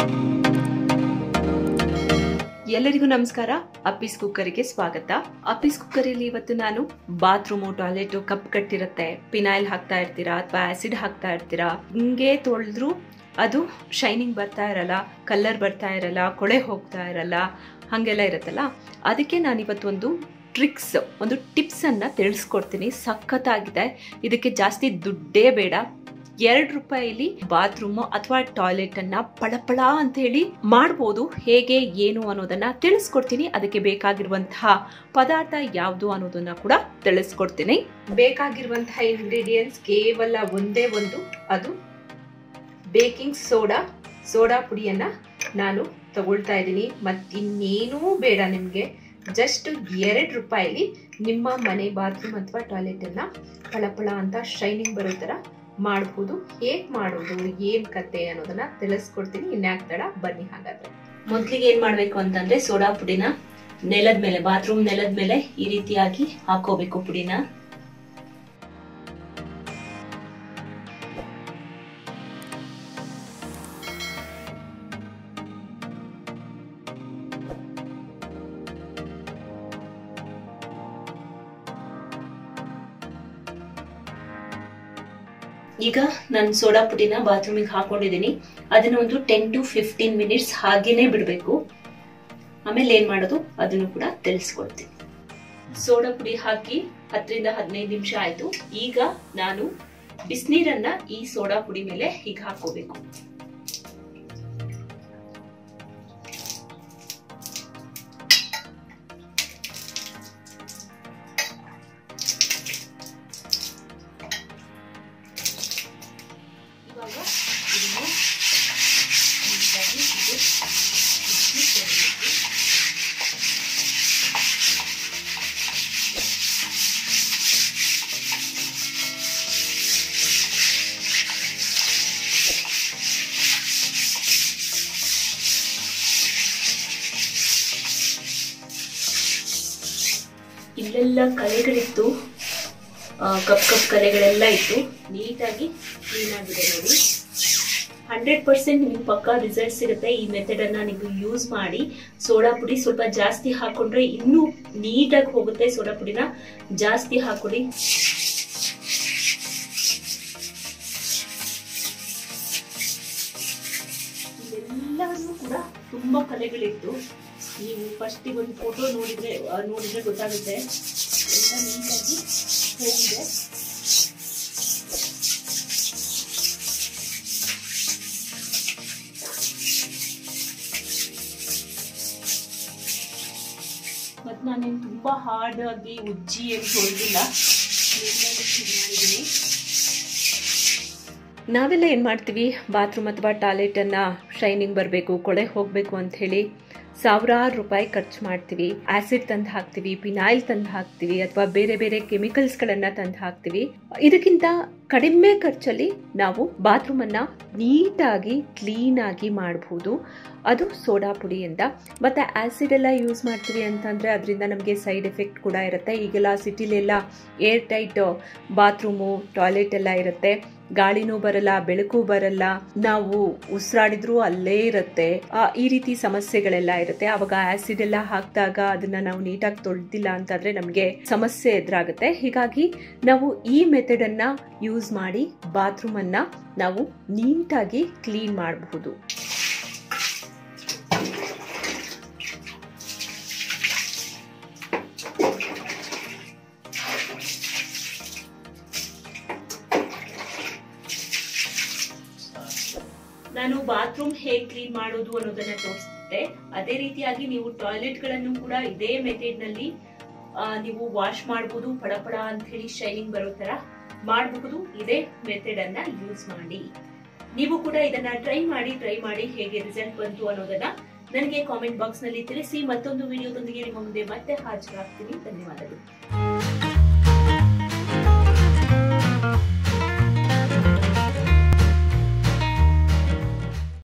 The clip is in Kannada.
ಎಲ್ಲರಿಗೂ ನಮಸ್ಕಾರ ಅಪ್ಪೀಸ್ ಕುಕ್ಕರಿಗೆ ಸ್ವಾಗತ ಅಪ್ಪೀಸ್ ಕುಕ್ಕರಲ್ಲಿ ಇವತ್ತು ನಾನು ಬಾತ್ರೂಮು ಟಾಯ್ಲೆಟ್ ಕಪ್ ಕಟ್ಟಿರುತ್ತೆ ಪಿನಾಯಿಲ್ ಹಾಕ್ತಾ ಇರ್ತೀರಾ ಅಥವಾ ಆಸಿಡ್ ಹಾಕ್ತಾ ಇರ್ತೀರಾ ಹಿಂಗೆ ತೊಳೆದ್ರು ಅದು ಶೈನಿಂಗ್ ಬರ್ತಾ ಇರಲ್ಲ ಕಲರ್ ಬರ್ತಾ ಇರಲ್ಲ ಕೊಳೆ ಹೋಗ್ತಾ ಇರಲ್ಲ ಹಾಗೆಲ್ಲ ಇರುತ್ತಲ್ಲ ಅದಕ್ಕೆ ನಾನಿವತ್ತು ಒಂದು ಟ್ರಿಕ್ಸ್ ಒಂದು ಟಿಪ್ಸ್ ಅನ್ನ ತಿಳಿಸ್ಕೊಡ್ತೀನಿ ಸಖತ್ತಾಗಿದೆ ಇದಕ್ಕೆ ಜಾಸ್ತಿ ದುಡ್ಡೇ ಬೇಡ ಎರಡು ರೂಪಾಯಿಲಿ ಬಾತ್ರೂಮ್ ಅಥವಾ ಟಾಯ್ಲೆಟ್ ಅನ್ನ ಪಳಪಳ ಅಂತ ಹೇಳಿ ಮಾಡ್ಬೋದು ಹೇಗೆ ಏನು ಅನ್ನೋದನ್ನ ತಿಳಿಸ್ಕೊಡ್ತೀನಿ ಅದಕ್ಕೆ ಬೇಕಾಗಿರುವಂತಹ ಪದಾರ್ಥ ಯಾವುದು ಅನ್ನೋದನ್ನ ಕೂಡ ತಿಳಿಸ್ಕೊಡ್ತೀನಿ ಬೇಕಾಗಿರುವಂತಹ ಇಂಗ್ರೀಡಿಯೆಂಟ್ಸ್ ಕೇವಲ ಒಂದೇ ಒಂದು ಅದು ಬೇಕಿಂಗ್ ಸೋಡಾ ಸೋಡಾ ಪುಡಿಯನ್ನ ನಾನು ತಗೊಳ್ತಾ ಇದ್ದೀನಿ ಮತ್ತಿನ್ನೇನೂ ಬೇಡ ನಿಮಗೆ ಜಸ್ಟ್ ಎರಡು ರೂಪಾಯಿಲಿ ನಿಮ್ಮ ಮನೆ ಬಾತ್ರೂಮ್ ಅಥವಾ ಟಾಯ್ಲೆಟ್ ಅನ್ನ ಪಳಪಳ ಅಂತ ಶೈನಿಂಗ್ ಬರೋ ಥರ ಮಾಡ್ಬೋದು ಹೇಗ್ ಮಾಡೋದು ಏನ್ ಕತೆ ಅನ್ನೋದನ್ನ ತಿಳಿಸ್ಕೊಡ್ತೀನಿ ಇನ್ಯಾಕ್ ತಡ ಬನ್ನಿ ಹಾಗಾದ್ರೆ ಮೊದ್ಲಿಗೆ ಏನ್ ಮಾಡ್ಬೇಕು ಅಂತಂದ್ರೆ ಸೋಡಾ ಪುಡಿನ ನೆಲದ ಮೇಲೆ ಬಾತ್ರೂಮ್ ನೆಲದ ಮೇಲೆ ಈ ರೀತಿಯಾಗಿ ಹಾಕೋಬೇಕು ಪುಡಿನ ಈಗ ನಾನು ಸೋಡಾ ಪುಡಿನ ಬಾತ್ರೂಮಿಗೆ ಹಾಕೊಂಡಿದ್ದೀನಿ ಅದನ್ನ ಒಂದು ಟೆನ್ ಟು ಫಿಫ್ಟೀನ್ ಮಿನಿಟ್ಸ್ ಹಾಗೇನೆ ಬಿಡಬೇಕು ಆಮೇಲೆ ಏನ್ ಮಾಡೋದು ಅದನ್ನು ಕೂಡ ತಿಳಿಸ್ಕೊಡ್ತೀನಿ ಸೋಡಾ ಪುಡಿ ಹಾಕಿ ಹತ್ತರಿಂದ ಹದಿನೈದು ನಿಮಿಷ ಆಯ್ತು ಈಗ ನಾನು ಬಿಸಿನೀರನ್ನ ಈ ಸೋಡಾ ಪುಡಿ ಮೇಲೆ ಹೀಗೆ ಹಾಕೋಬೇಕು ಇವಾಗ ಇದನ್ನು ನೀಟಾಗಿ ಇದು ಬಿಸಿ ಕೊಡಬೇಕು ಇಲ್ಲೆಲ್ಲ ಕಲೆಗಳಿತ್ತು ಆ, ಕಪ್ ಕಪ್ ಕಲೆಗಳೆಲ್ಲ ಇತ್ತು ನೀಟಾಗಿ ಕ್ಲೀನ್ ಆಗಿದೆ ನೋಡಿ ಹಂಡ್ರೆಡ್ ಪರ್ಸೆಂಟ್ ನಿಮ್ಗೆ ಪಕ್ಕಾ ರಿಸಲ್ಟ್ ಸಿಗುತ್ತೆ ಈ ಮೆಥಡ್ ಅನ್ನ ನೀವು ಯೂಸ್ ಮಾಡಿ ಸೋಡಾ ಪುಡಿ ಸ್ವಲ್ಪ ಜಾಸ್ತಿ ಹಾಕೊಂಡ್ರೆ ಇನ್ನೂ ನೀಟಾಗಿ ಹೋಗುತ್ತೆ ಸೋಡಾ ಪುಡಿನ ಜಾಸ್ತಿ ಹಾಕೊಡಿ ಇಲ್ಲೆಲ್ಲವೂ ಕೂಡ ತುಂಬಾ ಕಲೆಗಳಿತ್ತು ನೀವು ಫಸ್ಟ್ ಒಂದು ಫೋಟೋ ನೋಡಿದ್ರೆ ಆ, ನೋಡಿದ್ರೆ ಗೊತ್ತಾಗುತ್ತೆ ಎಲ್ಲ ನೀಟಾಗಿ ಹೋಗಿದೆ ಮತ್ತು ನಾನೇನು ತುಂಬಾ ಹಾರ್ಡ್ ಆಗಿ ಉಜ್ಜಿ ಏನು ಹೊಡೆದಿಲ್ಲ ಮಾಡಿದ್ದೀನಿ ನಾವೆಲ್ಲ ಏನು ಮಾಡ್ತೀವಿ ಬಾತ್ರೂಮ್ ಅಥವಾ ಟಾಯ್ಲೆಟನ್ನು ಶೈನಿಂಗ್ ಬರಬೇಕು ಕೊಳೆ ಹೋಗಬೇಕು ಅಂತ ಹೇಳಿ ಸಾವಿರಾರು ರೂಪಾಯಿ ಖರ್ಚು ಮಾಡ್ತೀವಿ ಆಸಿಡ್ ತಂದು ಹಾಕ್ತೀವಿ ಪಿನಾಯಿಲ್ ತಂದು ಹಾಕ್ತೀವಿ ಅಥವಾ ಬೇರೆ ಬೇರೆ ಕೆಮಿಕಲ್ಸ್ಗಳನ್ನು ತಂದು ಹಾಕ್ತೀವಿ ಇದಕ್ಕಿಂತ ಕಡಿಮೆ ಖರ್ಚಲ್ಲಿ ನಾವು ಬಾತ್ರೂಮನ್ನು ನೀಟಾಗಿ ಕ್ಲೀನಾಗಿ ಮಾಡಬಹುದು ಅದು ಸೋಡಾ ಪುಡಿಯಿಂದ ಮತ್ತು ಆ್ಯಸಿಡ್ ಎಲ್ಲ ಯೂಸ್ ಮಾಡ್ತೀವಿ ಅಂತಂದರೆ ಅದರಿಂದ ನಮಗೆ ಸೈಡ್ ಎಫೆಕ್ಟ್ ಕೂಡ ಇರುತ್ತೆ ಈಗೆಲ್ಲ ಸಿಟಿಲೆಲ್ಲ ಏರ್ ಟೈಟ್ ಬಾತ್ರೂಮು ಟಾಯ್ಲೆಟ್ ಎಲ್ಲ ಇರುತ್ತೆ ಗಾಳಿನೂ ಬರಲ್ಲ ಬೆಳಕು ಬರಲ್ಲ ನಾವು ಉಸಿರಾಡಿದ್ರೂ ಅಲ್ಲೇ ಇರುತ್ತೆ ಆ, ಈ ರೀತಿ ಸಮಸ್ಯೆಗಳೆಲ್ಲ ಇರುತ್ತೆ ಅವಾಗ ಆಸಿಡ್ ಎಲ್ಲ ಹಾಕಿದಾಗ ಅದನ್ನ ನಾವು ನೀಟಾಗಿ ತೊಳೆದಿಲ್ಲ ಅಂತಂದ್ರೆ ನಮಗೆ ಸಮಸ್ಯೆ ಎದುರಾಗುತ್ತೆ ಹೀಗಾಗಿ ನಾವು ಈ ಮೆಥಡ್ ಅನ್ನ ಯೂಸ್ ಮಾಡಿ ಬಾತ್ರೂಮ್ ಅನ್ನ ನಾವು ನೀಟಾಗಿ ಕ್ಲೀನ್ ಮಾಡಬಹುದು ನಾನು ಬಾತ್ರೂಮ್ ಹೇಗ್ ಕ್ಲೀನ್ ಮಾಡೋದು ಅನ್ನೋದನ್ನ ತೋರಿಸ್ತಿದ್ದೆ ಅದೇ ರೀತಿಯಾಗಿ ನೀವು ಟಾಯ್ಲೆಟ್ ಗಳನ್ನು ಕೂಡ ಇದೇ ಮೆಥಡ್ ನಲ್ಲಿ ಆ, ನೀವು ವಾಶ್ ಮಾಡಬಹುದು ಪಡಪಡ ಅಂತ ಹೇಳಿ ಶೈನಿಂಗ್ ಬರೋ ತರ ಮಾಡಬಹುದು ಇದೇ ಮೆಥಡ್ ಅನ್ನ ಯೂಸ್ ಮಾಡಿ ನೀವು ಕೂಡ ಇದನ್ನ ಟ್ರೈ ಮಾಡಿ ಟ್ರೈ ಮಾಡಿ ಹೇಗೆ ರಿಸಲ್ಟ್ ಬಂತು ಅನ್ನೋದನ್ನ ನನಗೆ ಕಾಮೆಂಟ್ ಬಾಕ್ಸ್ ನಲ್ಲಿ ತಿಳಿಸಿ ಮತ್ತೊಂದು ವಿಡಿಯೋದೊಂದಿಗೆ ನಿಮ್ಮ ಮುಂದೆ ಮತ್ತೆ ಹಾಜರಾಗ್ತೀನಿ ಧನ್ಯವಾದಗಳು